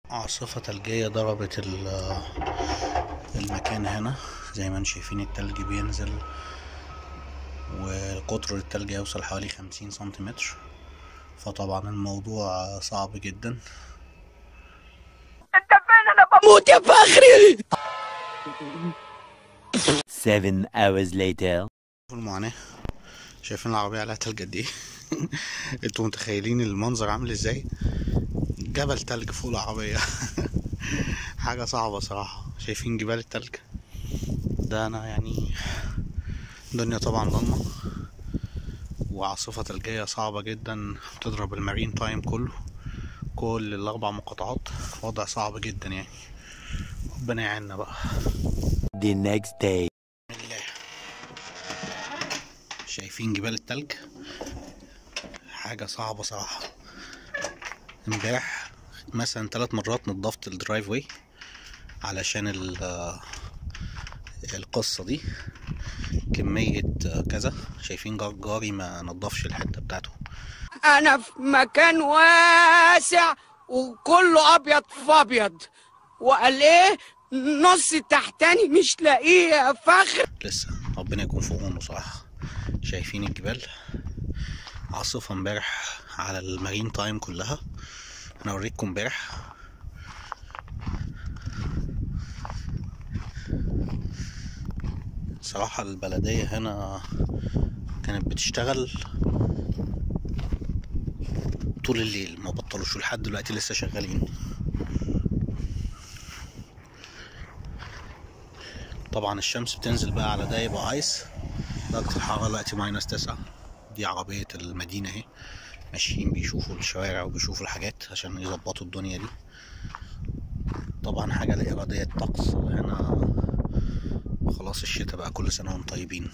عاصفة ثلجية ضربت ال- المكان هنا زي ما انتم شايفين التلج بينزل وقطر التلج يوصل حوالي خمسين سنتيمتر فطبعا الموضوع صعب جدا موت يا فخري Seven hours later. شوفوا المعاناة شايفين العربية عليها تلج قد ايه انتوا متخيلين المنظر عامل ازاي جبل تلج فوق العربية حاجة صعبة صراحة شايفين جبال التلج ده انا يعني الدنيا طبعا ضلمة وعاصفة تلجية صعبة جدا بتضرب المارين تايم كله كل الأربع مقاطعات وضع صعب جدا يعني ربنا يعيننا بقى The next day. الله شايفين جبال التلج حاجة صعبة صراحة امبارح مثلا ثلاث مرات نضفت الدرايف واي علشان ال- القصة دي كمية كذا شايفين جار- جاري ما نضفش الحتة بتاعته انا في مكان واسع وكله ابيض في ابيض وقال ايه نص تحتاني مش لاقيه يا فخر لسه ربنا يكون في عونه صراحة شايفين الجبال عاصفة امبارح على المارين تايم كلها انا اوريكم امبارح صراحة البلدية هنا كانت بتشتغل طول الليل ما بطلوش لحد دلوقتي لسه شغالين طبعا الشمس بتنزل بقى على ده يبقى ايس درجة الحرارة دلوقتي ماينس تسعة دي عربية المدينة اهي ماشيين بيشوفوا الشوارع وبيشوفوا الحاجات عشان يظبطوا الدنيا دي طبعا حاجة لا إرادية الطقس هنا خلاص الشتاء بقى كل سنة وانتم طيبين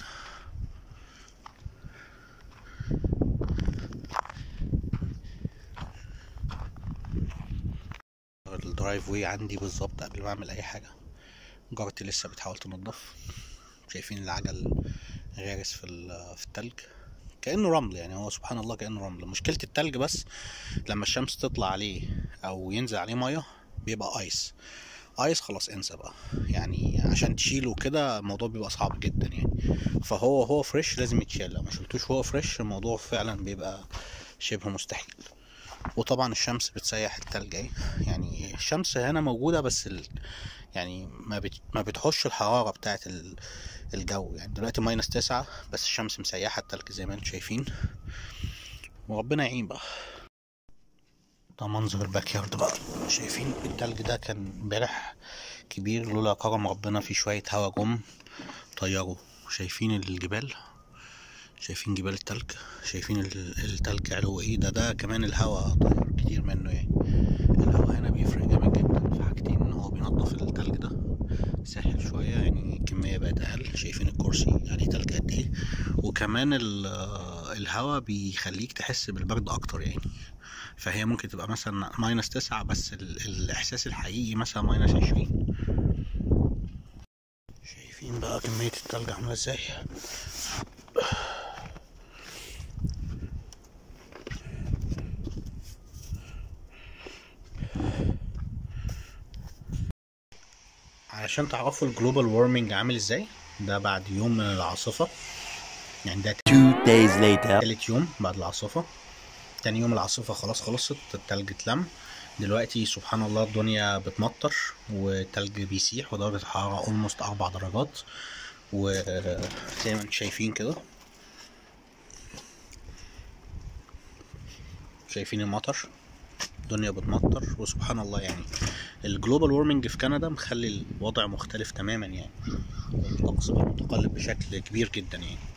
الدرايف واي عندي بالظبط قبل ما اعمل اي حاجة جارتي لسه بتحاول تنضف شايفين العجل غارس في ال- في التلج كأنه رمل يعني هو سبحان الله كأنه رمل مشكلة التلج بس لما الشمس تطلع عليه أو ينزل عليه مية بيبقى ايس ايس خلاص انسى بقى يعني عشان تشيله كده الموضوع بيبقى صعب جدا يعني فهو هو فريش لازم يتشال لو ما شلتوش وهو فريش الموضوع فعلا بيبقى شبه مستحيل وطبعا الشمس بتسيح التلج اهي يعني الشمس هنا موجودة بس ال... يعني ما بت... ما بتحش الحرارة بتاعت ال... الجو يعني دلوقتي ماينس تسعة بس الشمس مسيحة التلج زي ما انتم شايفين وربنا يعين بقى ده منظر الباك يارد بقى شايفين التلج ده كان امبارح كبير لولا كرم ربنا في شوية هوا جم طيروا شايفين الجبال شايفين جبال التلج شايفين ال- التلج علو ايه ده ده كمان الهوا طير كتير منه يعني الهوا هنا بيفرق جامد جدا في حاجتين ان هو بينضف التلج ده ساحل شوية يعني الكمية بقت أقل شايفين الكرسي عليه تلج قد ايه وكمان ال- الهوا بيخليك تحس بالبرد أكتر يعني فهي ممكن تبقى مثلا ماينس تسعة بس ال- الإحساس الحقيقي مثلا ماينس عشرين شايفين بقى كمية التلج عاملة ازاي علشان تعرفوا الجلوبال وارمنج عامل ازاي ده بعد يوم من العاصفة يعني ده Two days later. تالت يوم بعد العاصفة تاني يوم العاصفة خلاص خلصت التلج اتلم دلوقتي سبحان الله الدنيا بتمطر والتلج بيسيح ودرجة الحرارة اولموست أربع درجات وزي ما انتم شايفين كده شايفين المطر الدنيا بتمطر وسبحان الله يعني الجلوبال وورمنج في كندا مخلي الوضع مختلف تماما يعني الطقس بقى متقلب بشكل كبير جدا يعني